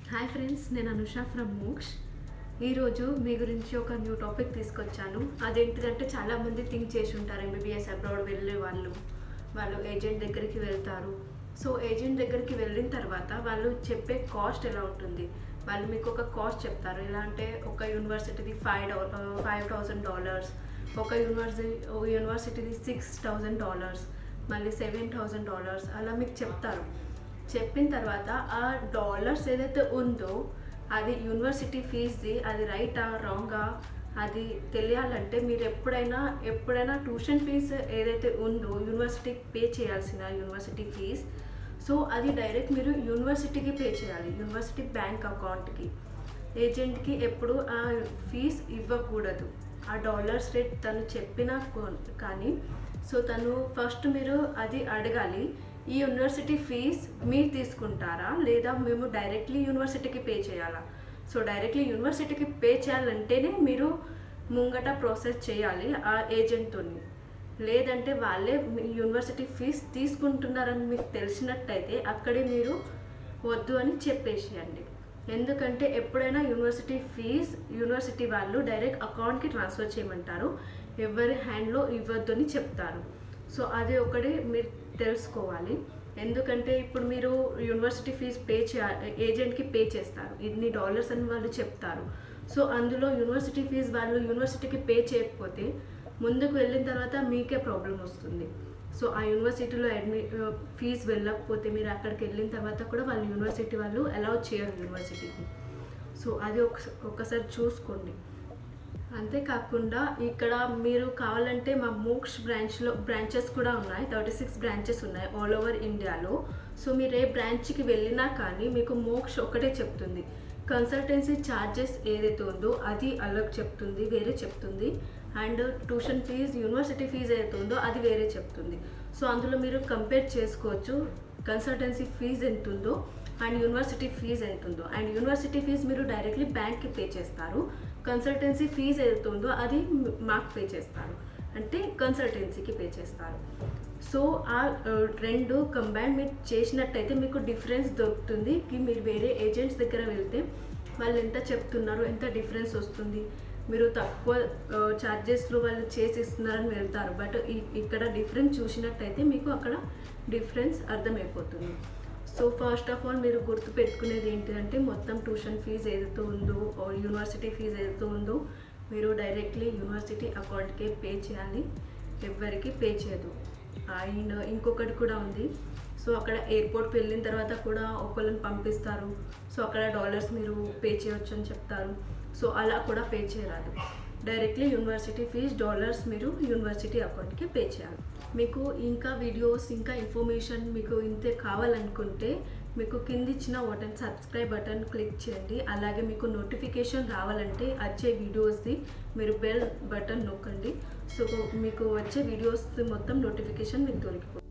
hi friends నేను Anusha from మోక్ష్ ఈరోజు మీ గురించి ఒక న్యూ టాపిక్ తీసుకొచ్చాను అదేంటిదంటే చాలామంది థింక్ చేసి ఉంటారు ఎంబీబీఎస్ అబ్రాడ్ వెళ్ళే వాళ్ళు వాళ్ళు ఏజెంట్ దగ్గరికి వెళ్తారు సో ఏజెంట్ దగ్గరికి వెళ్ళిన తర్వాత వాళ్ళు చెప్పే కాస్ట్ ఎలా ఉంటుంది వాళ్ళు మీకు ఒక కాస్ట్ చెప్తారు ఎలా అంటే ఒక యూనివర్సిటీది ఫైవ్ డౌ ఫైవ్ థౌజండ్ డాలర్స్ ఒక యూనివర్సిటీ యూనివర్సిటీది సిక్స్ థౌజండ్ డాలర్స్ మళ్ళీ సెవెన్ థౌజండ్ డాలర్స్ అలా మీకు చెప్తారు చెప్పిన తర్వాత ఆ డాలర్స్ ఏదైతే ఉందో అది యూనివర్సిటీ ఫీజుది అది రైటా రాంగా అది తెలియాలంటే మీరు ఎప్పుడైనా ఎప్పుడైనా ట్యూషన్ ఫీజు ఏదైతే ఉందో యూనివర్సిటీకి పే చేయాల్సిన యూనివర్సిటీ ఫీజ్ సో అది డైరెక్ట్ మీరు యూనివర్సిటీకి పే చేయాలి యూనివర్సిటీ బ్యాంక్ అకౌంట్కి ఏజెంట్కి ఎప్పుడు ఆ ఫీజ్ ఇవ్వకూడదు ఆ డాలర్స్ రేట్ తను చెప్పినా కొ- కానీ సో తను ఫస్ట్ మీరు అది అడగాలి ఈ యూనివర్సిటీ ఫీజ్ మీరు తీసుకుంటారా లేదా మేము డైరెక్ట్లీ యూనివర్సిటీకి పే చేయాలా సో డైరెక్ట్లీ యూనివర్సిటీకి పే చేయాలంటేనే మీరు ముంగట ప్రాసెస్ చేయాలి ఆ ఏజెంట్తో లేదంటే వాళ్ళే మీ యూనివర్సిటీ ఫీజ్ తీసుకుంటున్నారని మీకు తెలిసినట్టయితే అక్కడే మీరు వద్దు అని చెప్పేసేయండి ఎందుకంటే ఎప్పుడైనా యూనివర్సిటీ ఫీజ్ యూనివర్సిటీ వాళ్ళు డైరెక్ట్ అకౌంట్కి ట్రాన్స్ఫర్ చేయమంటారు ఎవరి హ్యాండ్లో ఇవ్వద్దు అని చెప్తారు సో అది ఒకటి మీరు తెలుసుకోవాలి ఎందుకంటే ఇప్పుడు మీరు యూనివర్సిటీ ఫీజ్ పే చే ఏజెంట్కి పే చేస్తారు ఇన్ని డాలర్స్ అని వాళ్ళు చెప్తారు సో అందులో యూనివర్సిటీ ఫీజ్ వాళ్ళు యూనివర్సిటీకి పే చేయకపోతే ముందుకు వెళ్ళిన తర్వాత మీకే ప్రాబ్లం వస్తుంది సో ఆ యూనివర్సిటీలో అడ్మి ఫీజు వెళ్ళకపోతే మీరు అక్కడికి వెళ్ళిన తర్వాత కూడా వాళ్ళు యూనివర్సిటీ వాళ్ళు అలౌ చేయరు యూనివర్సిటీకి సో అది ఒక ఒకసారి చూసుకోండి అంతేకాకుండా ఇక్కడ మీరు కావాలంటే మా మోక్ష్ బ్రాంచ్లో బ్రాంచెస్ కూడా ఉన్నాయి థర్టీ సిక్స్ బ్రాంచెస్ ఉన్నాయి ఆల్ ఓవర్ ఇండియాలో సో మీరు ఏ బ్రాంచ్కి వెళ్ళినా కానీ మీకు మోక్ష్ ఒకటే చెప్తుంది కన్సల్టెన్సీ ఛార్జెస్ ఏదైతే ఉందో అది అలగ్ చెప్తుంది వేరే చెప్తుంది and tuition fees university fees ఏదైతే ఉందో అది వేరే చెప్తుంది సో అందులో మీరు కంపేర్ చేసుకోవచ్చు కన్సల్టెన్సీ ఫీజ్ ఎంత ఉందో అండ్ యూనివర్సిటీ ఫీజ్ ఎంత ఉందో అండ్ యూనివర్సిటీ ఫీజ్ మీరు డైరెక్ట్లీ బ్యాంక్కి పే చేస్తారు కన్సల్టెన్సీ ఫీజ్ ఏదైతే ఉందో అది మాకు పే చేస్తారు అంటే కన్సల్టెన్సీకి పే చేస్తారు సో ఆ ఆ, రెండు కంబైన్ మీరు చేసినట్టయితే మీకు డిఫరెన్స్ దొరుకుతుంది కి మీరు వేరే ఏజెంట్స్ దగ్గర వెళ్తే వాళ్ళు ఎంత చెప్తున్నారు ఎంత డిఫరెన్స్ వస్తుంది మీరు తక్కువ ఛార్జెస్లో వాళ్ళు చేసి ఇస్తున్నారని వెళ్తారు బట్ ఇక్కడ డిఫరెన్స్ చూసినట్టయితే మీకు అక్కడ డిఫరెన్స్ అర్థమైపోతుంది సో ఫస్ట్ ఆఫ్ ఆల్ మీరు గుర్తుపెట్టుకునేది ఏంటిదంటే మొత్తం ట్యూషన్ ఫీజు ఏదైతే ఉందో or యూనివర్సిటీ ఫీజు ఏదైతే ఉందో మీరు డైరెక్ట్లీ యూనివర్సిటీ అకౌంట్కే పే చేయాలి ఎవ్వరికి పే చేయదు అండ్ ఇంకొకటి కూడా ఉంది సో అక్కడ ఎయిర్పోర్ట్కి వెళ్ళిన తర్వాత కూడా ఒకళ్ళని పంపిస్తారు సో అక్కడ డాలర్స్ మీరు పే చేయొచ్చు అని చెప్తారు సో అలా కూడా పే చేయరాదు డైరెక్ట్లీ యూనివర్సిటీ ఫీజ్ డాలర్స్ మీరు యూనివర్సిటీ అకౌంట్కి పే చేయాలి మీకు ఇంకా వీడియోస్ ఇంకా ఇన్ఫర్మేషన్ మీకు ఇంతే కావాలనుకుంటే మీకు కింద ఇచ్చిన బటన్ సబ్స్క్రైబ్ బటన్ క్లిక్ చేయండి అలాగే మీకు నోటిఫికేషన్ రావాలంటే వచ్చే వీడియోస్ది మీరు బెల్ బటన్ నొక్కండి సో మీకు వచ్చే వీడియోస్ మొత్తం నోటిఫికేషన్ మీకు దొరికిపోతుంది